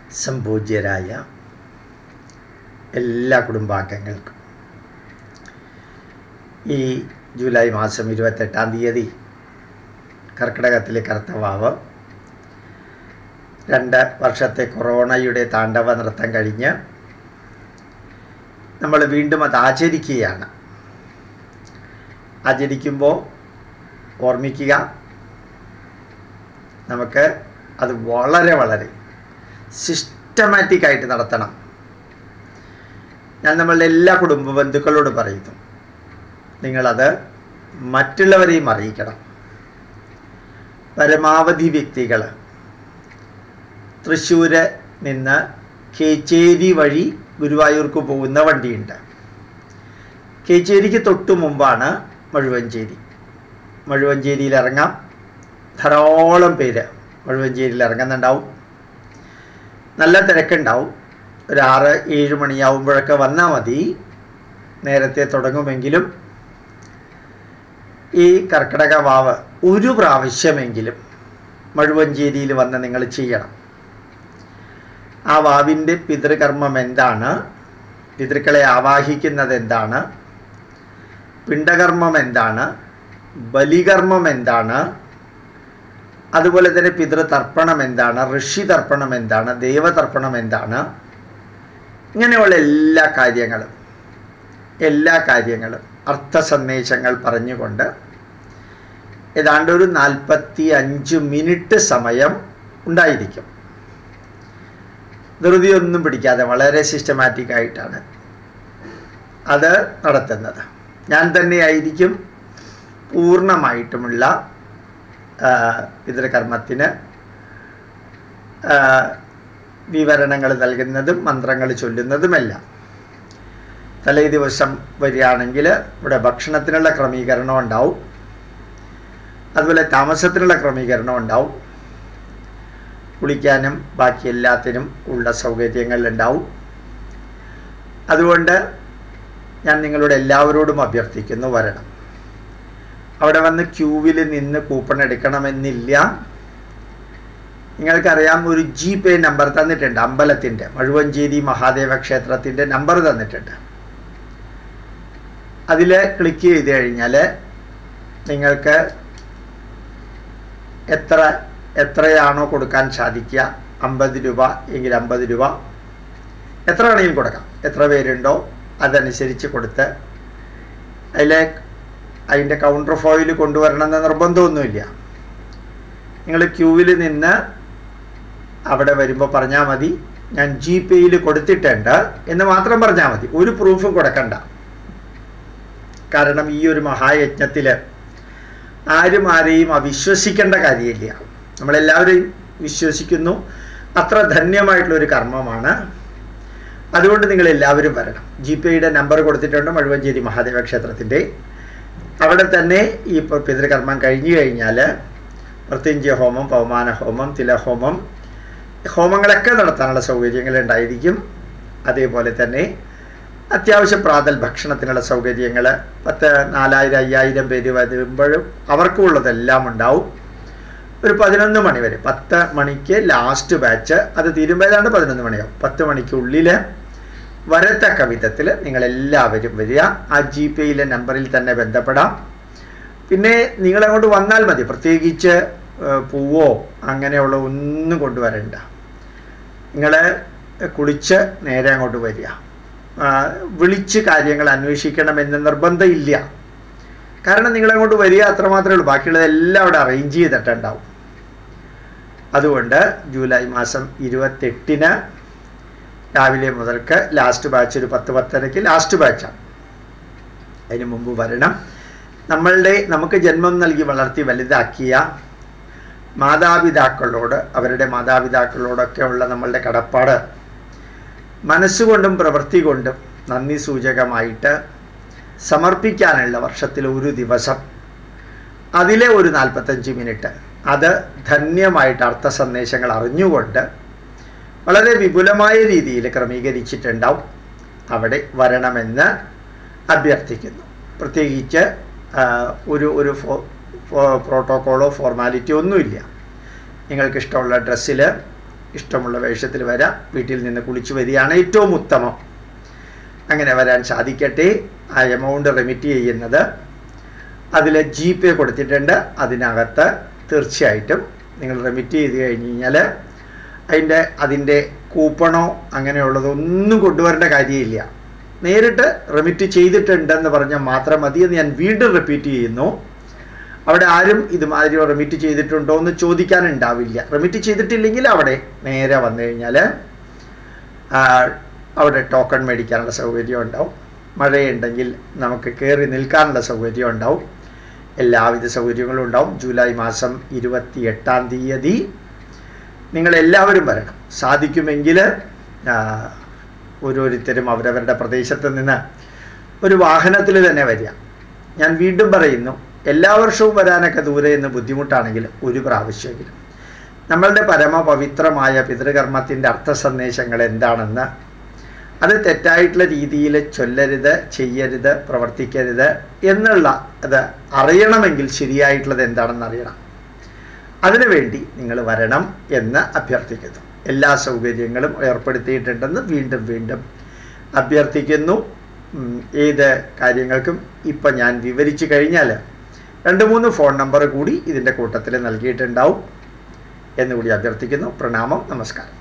സംപൂജ്യരായ എല്ലാ കുടുംബാംഗങ്ങൾക്കും ഈ ജൂലൈ മാസം ഇരുപത്തെട്ടാം തീയതി കർക്കിടകത്തിലെ കർത്തവാവ് രണ്ട് വർഷത്തെ കൊറോണയുടെ താണ്ഡവ നൃത്തം കഴിഞ്ഞ് നമ്മൾ വീണ്ടും അത് ആചരിക്കുകയാണ് ആചരിക്കുമ്പോൾ ഓർമ്മിക്കുക നമുക്ക് അത് വളരെ വളരെ സിസ്റ്റമാറ്റിക് ആയിട്ട് നടത്തണം ഞാൻ നമ്മളുടെ എല്ലാ കുടുംബ ബന്ധുക്കളോട് പറയുന്നു നിങ്ങളത് മറ്റുള്ളവരെയും അറിയിക്കണം പരമാവധി വ്യക്തികൾ തൃശ്ശൂർ നിന്ന് കേച്ചേരി വഴി ഗുരുവായൂർക്ക് പോകുന്ന വണ്ടിയുണ്ട് കേച്ചേരിക്ക് തൊട്ടു മുമ്പാണ് മഴുവഞ്ചേരി മഴുവഞ്ചേരിയിൽ ഇറങ്ങാം ധാരാളം പേര് മഴുവഞ്ചേരിയിൽ ഇറങ്ങുന്നുണ്ടാവും നല്ല തിരക്കുണ്ടാവും ഒരു ആറ് ഏഴ് മണിയാവുമ്പോഴൊക്കെ വന്നാൽ മതി നേരത്തെ തുടങ്ങുമെങ്കിലും ഈ കർക്കിടക വാവ് ഒരു പ്രാവശ്യമെങ്കിലും മഴുവഞ്ചേരിയിൽ വന്ന് നിങ്ങൾ ചെയ്യണം ആ വാവിൻ്റെ പിതൃകർമ്മം എന്താണ് പിതൃക്കളെ ആവാഹിക്കുന്നത് എന്താണ് പിണ്ടകർമ്മം എന്താണ് ബലികർമ്മം എന്താണ് അതുപോലെ തന്നെ പിതൃതർപ്പണം എന്താണ് ഋഷി തർപ്പണം എന്താണ് ദൈവതർപ്പണം എന്താണ് ഇങ്ങനെയുള്ള എല്ലാ കാര്യങ്ങളും എല്ലാ കാര്യങ്ങളും അർത്ഥ സന്ദേശങ്ങൾ പറഞ്ഞുകൊണ്ട് ഏതാണ്ട് ഒരു നാൽപ്പത്തി അഞ്ച് മിനിറ്റ് സമയം ഉണ്ടായിരിക്കും ധൃതിയൊന്നും പിടിക്കാതെ വളരെ സിസ്റ്റമാറ്റിക് ആയിട്ടാണ് അത് നടത്തുന്നത് ഞാൻ തന്നെയായിരിക്കും പൂർണ്ണമായിട്ടുമുള്ള പിതൃകർമ്മത്തിന് വിവരണങ്ങൾ നൽകുന്നതും മന്ത്രങ്ങൾ ചൊല്ലുന്നതുമെല്ലാം തലേ ദിവസം വരികയാണെങ്കിൽ ഇവിടെ ഭക്ഷണത്തിനുള്ള ക്രമീകരണം ഉണ്ടാവും അതുപോലെ താമസത്തിനുള്ള ക്രമീകരണം ഉണ്ടാവും കുളിക്കാനും ബാക്കി എല്ലാത്തിനും ഉള്ള സൗകര്യങ്ങൾ ഉണ്ടാവും അതുകൊണ്ട് ഞാൻ നിങ്ങളോട് എല്ലാവരോടും അഭ്യർത്ഥിക്കുന്നു വരണം അവിടെ വന്ന് ക്യൂവിൽ നിന്ന് കൂപ്പൺ എടുക്കണമെന്നില്ല നിങ്ങൾക്കറിയാം ഒരു ജി പേ നമ്പർ തന്നിട്ടുണ്ട് അമ്പലത്തിൻ്റെ മഴുവഞ്ചേരി മഹാദേവ ക്ഷേത്രത്തിൻ്റെ നമ്പർ തന്നിട്ടുണ്ട് അതിൽ ക്ലിക്ക് ചെയ്ത് കഴിഞ്ഞാൽ നിങ്ങൾക്ക് എത്ര എത്രയാണോ കൊടുക്കാൻ സാധിക്കുക അമ്പത് രൂപ എങ്കിൽ അമ്പത് രൂപ എത്ര വേണമെങ്കിലും കൊടുക്കാം എത്ര പേരുണ്ടോ അതനുസരിച്ച് കൊടുത്ത് അതിലെ അതിൻ്റെ കൗണ്ടർ ഫോയിൽ കൊണ്ടുവരണമെന്ന് നിർബന്ധമൊന്നുമില്ല നിങ്ങൾ ക്യൂവിൽ നിന്ന് അവിടെ വരുമ്പോൾ പറഞ്ഞാൽ മതി ഞാൻ ജി പേയിൽ കൊടുത്തിട്ടുണ്ട് എന്ന് മാത്രം പറഞ്ഞാൽ മതി ഒരു പ്രൂഫും കൊടുക്കണ്ട കാരണം ഈ ഒരു മഹായജ്ഞത്തിൽ ആരും ആരെയും അവിശ്വസിക്കേണ്ട കാര്യമില്ല നമ്മളെല്ലാവരെയും വിശ്വസിക്കുന്നു അത്ര ധന്യമായിട്ടുള്ള ഒരു കർമ്മമാണ് അതുകൊണ്ട് നിങ്ങൾ എല്ലാവരും വരണം ജി പേയുടെ നമ്പർ കൊടുത്തിട്ടുണ്ട് മഴുവഞ്ചേരി മഹാദേവ ക്ഷേത്രത്തിൻ്റെ അവിടെ തന്നെ ഈ പിതൃകർമ്മം കഴിഞ്ഞു കഴിഞ്ഞാൽ മൃത്യുഞ്ജയ ഹോമം പവമാന ഹോമം തിലഹോമം ഹോമങ്ങളൊക്കെ നടത്താനുള്ള സൗകര്യങ്ങൾ ഉണ്ടായിരിക്കും അതേപോലെ തന്നെ അത്യാവശ്യം പ്രാതൽ ഭക്ഷണത്തിനുള്ള സൗകര്യങ്ങൾ പത്ത് നാലായിരം അയ്യായിരം പേര് വരുമ്പോഴും അവർക്കും ഉള്ളതെല്ലാം ഉണ്ടാവും ഒരു പതിനൊന്ന് മണി വരെ പത്ത് മണിക്ക് ലാസ്റ്റ് ബാച്ച് അത് തീരുമ്പോൾ ഏതാണ്ട് പതിനൊന്ന് മണിയാവും പത്ത് മണിക്കുള്ളിൽ വരത്തക്ക വിധത്തിൽ നിങ്ങളെല്ലാവരും വരിക ആ ജി പേയിലെ നമ്പറിൽ തന്നെ ബന്ധപ്പെടാം പിന്നെ നിങ്ങളങ്ങോട്ട് വന്നാൽ മതി പ്രത്യേകിച്ച് പൂവോ അങ്ങനെയുള്ള ഒന്നും കൊണ്ടുവരണ്ട നിങ്ങൾ കുളിച്ച് നേരെ അങ്ങോട്ട് വരിക വിളിച്ച് കാര്യങ്ങൾ അന്വേഷിക്കണമെന്ന് നിർബന്ധമില്ല കാരണം നിങ്ങളങ്ങോട്ട് വരിക അത്രമാത്രമേ ഉള്ളൂ ബാക്കിയുള്ളതെല്ലാം അവിടെ അറേഞ്ച് ചെയ്തിട്ടുണ്ടാവും അതുകൊണ്ട് ജൂലൈ മാസം ഇരുപത്തെട്ടിന് രാവിലെ മുതൽക്ക് ലാസ്റ്റ് ബാച്ച് ഒരു പത്ത് പത്തരയ്ക്ക് ലാസ്റ്റ് ബാച്ചാണ് അതിന് മുമ്പ് വരണം നമ്മളുടെ നമുക്ക് ജന്മം നൽകി വളർത്തി വലുതാക്കിയ മാതാപിതാക്കളോട് അവരുടെ മാതാപിതാക്കളോടൊക്കെ ഉള്ള നമ്മളുടെ കടപ്പാട് മനസ്സുകൊണ്ടും പ്രവൃത്തി കൊണ്ടും നന്ദി സൂചകമായിട്ട് സമർപ്പിക്കാനുള്ള വർഷത്തിൽ ഒരു ദിവസം അതിലെ ഒരു നാൽപ്പത്തഞ്ച് മിനിറ്റ് അത് ധന്യമായിട്ട് അർത്ഥ സന്ദേശങ്ങൾ അറിഞ്ഞുകൊണ്ട് വളരെ വിപുലമായ രീതിയിൽ ക്രമീകരിച്ചിട്ടുണ്ടാവും അവിടെ വരണമെന്ന് അഭ്യർത്ഥിക്കുന്നു പ്രത്യേകിച്ച് ഒരു ഒരു പ്രോട്ടോക്കോളോ ഫോർമാലിറ്റിയോ ഒന്നുമില്ല നിങ്ങൾക്കിഷ്ടമുള്ള ഡ്രസ്സിൽ ഇഷ്ടമുള്ള വേഷത്തിൽ വരാം വീട്ടിൽ നിന്ന് കുളിച്ചു വരികയാണ് ഏറ്റവും ഉത്തമം അങ്ങനെ വരാൻ സാധിക്കട്ടെ ആ എമൗണ്ട് റെമിറ്റ് ചെയ്യുന്നത് അതിൽ ജി പേ കൊടുത്തിട്ടുണ്ട് അതിനകത്ത് തീർച്ചയായിട്ടും നിങ്ങൾ റെമിറ്റ് ചെയ്ത് കഴിഞ്ഞ് കഴിഞ്ഞാൽ അതിൻ്റെ അതിൻ്റെ കൂപ്പണോ അങ്ങനെയുള്ളതൊന്നും കൊണ്ടുവരേണ്ട കാര്യമില്ല നേരിട്ട് റെമിറ്റ് ചെയ്തിട്ടുണ്ടെന്ന് പറഞ്ഞാൽ മാത്രം മതി എന്ന് ഞാൻ വീണ്ടും റിപ്പീറ്റ് ചെയ്യുന്നു അവിടെ ആരും ഇതുമാതിരി റെമിറ്റ് ചെയ്തിട്ടുണ്ടോ എന്ന് ചോദിക്കാനുണ്ടാവില്ല റെമിറ്റ് ചെയ്തിട്ടില്ലെങ്കിൽ അവിടെ നേരെ വന്നു കഴിഞ്ഞാൽ അവിടെ ടോക്കൺ മേടിക്കാനുള്ള സൗകര്യം ഉണ്ടാവും മഴയുണ്ടെങ്കിൽ നമുക്ക് കയറി നിൽക്കാനുള്ള സൗകര്യം ഉണ്ടാവും എല്ലാവിധ സൗകര്യങ്ങളും ഉണ്ടാവും ജൂലൈ മാസം ഇരുപത്തി എട്ടാം തീയതി നിങ്ങളെല്ലാവരും വരണം സാധിക്കുമെങ്കിൽ ഓരോരുത്തരും അവരവരുടെ പ്രദേശത്ത് നിന്ന് ഒരു വാഹനത്തിൽ തന്നെ വരിക ഞാൻ വീണ്ടും പറയുന്നു എല്ലാ വർഷവും വരാനൊക്കെ ദൂരെ നിന്ന് ബുദ്ധിമുട്ടാണെങ്കിൽ ഒരു പ്രാവശ്യമെങ്കിലും നമ്മളുടെ പരമപവിത്രമായ പിതൃകർമ്മത്തിൻ്റെ അർത്ഥ സന്ദേശങ്ങൾ എന്താണെന്ന് അത് തെറ്റായിട്ടുള്ള രീതിയിൽ ചൊല്ലരുത് ചെയ്യരുത് പ്രവർത്തിക്കരുത് എന്നുള്ള അത് അറിയണമെങ്കിൽ ശരിയായിട്ടുള്ളത് എന്താണെന്ന് അറിയണം അതിനുവേണ്ടി നിങ്ങൾ വരണം എന്ന് അഭ്യർത്ഥിക്കുന്നു എല്ലാ സൗകര്യങ്ങളും ഏർപ്പെടുത്തിയിട്ടുണ്ടെന്ന് വീണ്ടും വീണ്ടും അഭ്യർത്ഥിക്കുന്നു ഏത് കാര്യങ്ങൾക്കും ഇപ്പം ഞാൻ വിവരിച്ചു കഴിഞ്ഞാൽ രണ്ട് മൂന്ന് ഫോൺ നമ്പർ കൂടി ഇതിൻ്റെ കൂട്ടത്തിൽ നൽകിയിട്ടുണ്ടാവും എന്നുകൂടി അഭ്യർത്ഥിക്കുന്നു പ്രണാമം നമസ്കാരം